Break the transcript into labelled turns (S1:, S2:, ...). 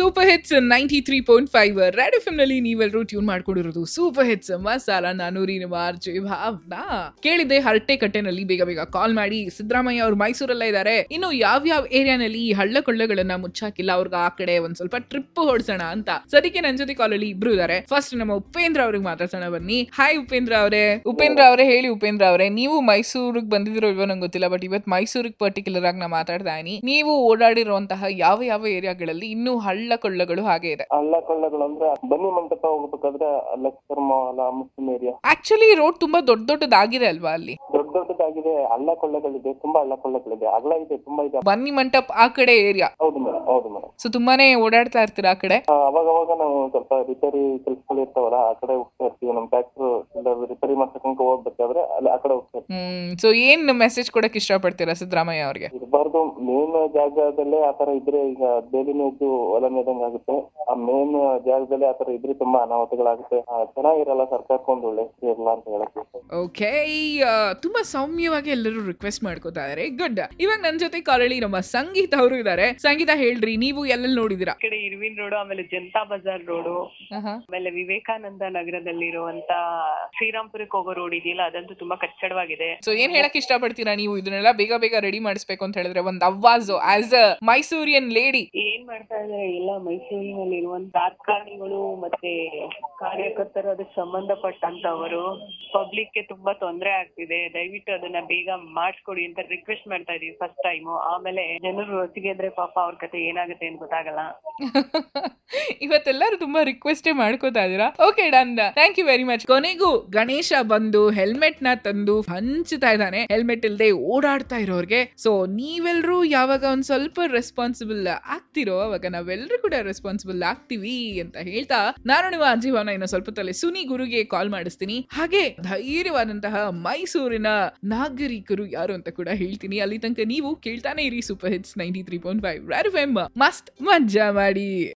S1: super hits ninety three point five Red F ನಲ್ಲಿ ನೀವೆಲ್ಲರೂ tune ಮಾಡ್ಕೊಂಡಿರೋದು ಸೂಪರ್ ಹಿಟ್ಸ್ ಮಸಾಲ ನಾನೂರಿ ಆರ್ಜೆ ಭಾವನಾ ಕೇಳಿದೆ ಹರಟೆ ಕಟ್ಟೆನಲ್ಲಿ ಬೇಗ ಬೇಗ ಕಾಲ್ ಮಾಡಿ ಸಿದ್ದರಾಮಯ್ಯ ಅವ್ರು ಮೈಸೂರಲ್ಲೇ ಇದ್ದಾರೆ ಇನ್ನು ಯಾವ್ಯಾವ ಏರಿಯಾನಲ್ಲಿ ಈ ಹಳ್ಳ ಕೊಳ್ಳಗಳನ್ನ ಮುಚ್ಚಾಕಿಲ್ಲ ಅವ್ರಿಗೆ ಆ ಕಡೆ ಒಂದ್ ಸ್ವಲ್ಪ ಟ್ರಿಪ್ ಹೊಡ್ಸೋಣ ಅಂತ ಸದ್ಯಕ್ಕೆ ನನ್ನ ಜೊತೆ ಕಾಲಲ್ಲಿ ಇಬ್ರು ಇದಾರೆ ಫಸ್ಟ್ ನಮ್ಮ ಉಪೇಂದ್ರ ಅವ್ರಿಗೆ ಮಾತಾಡ್ಸೋಣ ಬನ್ನಿ ಹಾಯ್ ಉಪೇಂದ್ರ ಅವರೇ ಉಪೇಂದ್ರ ಅವರೇ ಹೇಳಿ ಉಪೇಂದ್ರ ಅವರೇ ನೀವು ಮೈಸೂರಿಗೆ ಬಂದಿದಿರೋ ಇಲ್ವೋ ನಂಗೆ ಗೊತ್ತಿಲ್ಲ ಬಟ್ ಇವತ್ತು ಮೈಸೂರಿಗೆ ಪರ್ಟಿಕ್ಯುಲರ್ ಆಗಿ ನಾ ಮಾತಾಡ್ತಾ ಇದೀನಿ ನೀವು ಓಡಾಡಿರುವಂತಹ ಯಾವ ಯಾವ ಏರಿಯಾಗಳಲ್ಲಿ ಇನ್ನೂ ಹಳ್ಳ ಕೊಳ್ಳಗಳು ಹಾಗೆ ಇದೆ
S2: ಹಳ್ಳ ಕೊಳ್ಳಗಳು ಅಂದ್ರೆ ಬನ್ನಿ ಮಂಟಪ ಹೋಗ್ಬೇಕಾದ್ರೆ ಲಕ್ಷರ್ ಮಾಲ ಮುಸ್ಲಿಂ ಏರಿಯಾ
S1: ಆಕ್ಚುಲಿ ರೋಡ್ ತುಂಬಾ ದೊಡ್ಡ ದೊಡ್ಡದಾಗಿದೆ ಅಲ್ವಾ ಅಲ್ಲಿ
S2: ದೊಡ್ಡ ದೊಡ್ಡದಾಗಿದೆ ಹಳ್ಳ ಕೊಳ್ಳಗಳಿದೆ ತುಂಬಾ ಹಳ್ಳ ಕೊಳ್ಳಗಳಿದೆ ಅಗಲ ಇದೆ ತುಂಬಾ ಇದೆ
S1: ಬನ್ನಿ ಮಂಟಪ್ ಆ ಕಡೆ ಏರಿಯಾ
S2: ಹೌದು ಮೇಡಮ್ ಹೌದು ಮೇಡಮ್
S1: ಸೊ ತುಂಬಾನೇ ಓಡಾಡ್ತಾ ಇರ್ತೀರಾ ಆ ಕಡೆ
S2: ಅವಾಗ ಅವಾಗ ನಾವು ಸ್ವಲ್ಪ ರಿಪೇರಿ ಕೆಲಸಗಳು ಇರ್ತಾವಲ್ಲ ಆ ಕಡೆ ಹೋಗ್ತಾ ಇರ್ತೀವಿ ನಮ್ ಟ್ಯಾಕ್ಟರ್ ರಿಪೇರಿ ಮಾಡ್ಸಕೊಂಡ್ ಹೋಗ್ಬೇಕಾದ್ರೆ ಅಲ್ಲಿ ಆ ಕಡೆ ಹೋಗ್ತಾ ಇರ್ತೀವಿ
S1: ಹ್ಮ್ ಸೊ ಏನ್ ಮೆಸೇಜ್ ಕೊಡಕ್ ಇಷ್ಟಪಡ್ತೀರಾ ಸಿದ್ದರಾಮಯ್ಯ ಅವ್ರಿಗೆ
S2: ಇರಬಾರ್ದು ಮೇನ್ ಜಾಗದಲ್ಲೇ ಆತರ ಇದ್ರೆ ಈಗ ಬೇಲಿನ ಇದ್ದು ಹೊಲ ಮೇದಂಗ್ ಆಗುತ್ತೆ ಆ ಮೇನ್ ಜಾಗದಲ್ಲಿ ಆತರ ಇದ್ರೆ ತುಂಬಾ ಅನಾಹುತಗಳಾಗುತ್ತೆ ಆ, ಚೆನ್ನಾಗಿರಲ್ಲ ಸರ್ಕಾರಕ್ಕೆ ಒಂದು ಒಳ್ಳೆ ಹೆಸರು ಇರಲ್ಲ ಅಂತ ಹೇಳಕ್ ಇಷ್ಟ
S1: ಓಕೆ ತುಂಬಾ ಸೌಮ್ಯವಾಗಿ ಎಲ್ಲರೂ ರಿಕ್ವೆಸ್ಟ್ ಮಾಡ್ಕೋತಾ ಇದಾರೆ ಗುಡ್ ಇವಾಗ ನನ್ ಜೊತೆ ಕಾಲಲ್ಲಿ ನಮ್ಮ ಸಂಗೀತ ಅವರು ಇದಾರೆ ಸಂಗೀತ ಹೇಳ್ರಿ ನೀವು ಎಲ್ಲೆಲ್ಲಿ ನೋಡಿದಿರಾ
S3: ಈ ಕಡೆ ಇರ್ವಿನ್ ರೋಡ್ ಆಮೇಲೆ ಜನತಾ ಬಜಾರ್ ರೋಡು ಆಮೇಲೆ ವಿವೇಕಾನಂದ ನಗರದಲ್ಲಿರುವಂತ ಶ್ರೀರಾಮ್ಪುರಕ್ಕೆ ಹೋಗೋ ರೋಡ್ ಇದೆಯಲ್ಲ ಅದಂತೂ ತುಂಬಾ ಕಚ್ಚಡವಾಗಿದೆ
S1: ಸೊ ಏನ್ ಹೇಳಕ್ ಇಷ್ಟಪಡ್ತೀರಾ ನೀವು ಇದನ್ನೆಲ್ಲ ಬೇಗ ಬೇಗ ರೆಡಿ ಮಾಡಿಸ್ಬೇಕು ಅಂತ ಹೇಳಿದ್ರೆ ಒಂದ್ ಅವ್ವಾಜು ಆಸ್ ಅ ಮೈಸೂರಿಯನ್ ಲೇಡಿ
S3: ಏನ್ ಮಾಡ್ತಾ ಇದಾರೆ ಎಲ್ಲ ಮೈಸೂರಿನಲ್ಲಿ ಇರುವಂತ ರಾಜಕಾರಣಿಗಳು ಮತ್ತೆ ಕಾರ್ಯಕರ್ತರು ಅದಕ್ಕೆ ಸಂಬಂಧಪಟ್ಟಂತವರು ಪಬ್ಲಿಕ್ ಗೆ ತುಂಬಾ ತೊಂದರೆ ಆಗ್ತಿದೆ ದಯವಿಟ್ಟು ಅದನ್ನ ಬೇಗ ಮಾಡಿಸ್ಕೊಡಿ ಅಂತ ರಿಕ್ವೆಸ್ಟ್ ಮಾಡ್ತಾ ಇದೀವಿ ಫಸ್ಟ್ ಟೈಮ್ ಆಮೇಲೆ ಜನರು ಒಟ್ಟಿಗೆ ಇದ್ರೆ ಪಾಪ ಅವ್ರ ಕತೆ ಏನಾಗುತ್ತೆ ಅಂತ ಗೊತ್ತಾಗಲ್ಲ
S1: ಇವತ್ತೆಲ್ಲರೂ ತುಂಬಾ ರಿಕ್ವೆಸ್ಟೇ ಮಾಡ್ಕೋತಾ ಇದೀರಾ okay done thank you very much ಕೊನೆಗೂ ಗಣೇಶ ಬಂದು ಹೆಲ್ಮೆಟ್ ನ ತಂದು ಹಂಚ್ತಾ ಇದ್ದಾನೆ ಹೆಲ್ಮೆಟ್ ಇಲ್ಲದೆ ಓಡಾಡ್ತಾ ಇರೋರ್ಗೆ ಸೊ ನೀವೆಲ್ಲರೂ ಯಾವಾಗ ಒಂದ್ ಸ್ವಲ್ಪ ರೆಸ್ಪಾನ್ಸಿಬಲ್ ಆಗ್ತಿರೋ ಅವಾಗ ನಾವೆಲ್ಲರೂ ಕೂಡ ರೆಸ್ಪಾನ್ಸಿಬಲ್ ಆಗ್ತೀವಿ ಅಂತ ಹೇಳ್ತಾ ನಾನು ನಿಮ್ಮ ಅಜೀವನ ಇನ್ನು ಸ್ವಲ್ಪ ತಲೆ ಸುನಿ ಗುರುಗೆ ಕಾಲ್ ಮಾಡಿಸ್ತೀನಿ ಹಾಗೆ ಧೈರ್ಯವಾದಂತಹ ಮೈಸೂರಿನ ನಾಗರಿಕರು ಯಾರು ಅಂತ ಕೂಡ ಹೇಳ್ತೀನಿ ಅಲ್ಲಿ ತನಕ ನೀವು ಕೇಳ್ತಾನೆ ಇರಿ super hits ninety three point five ಮಸ್ತ್ ಮಜ್ಜಾ ಮಾಡಿ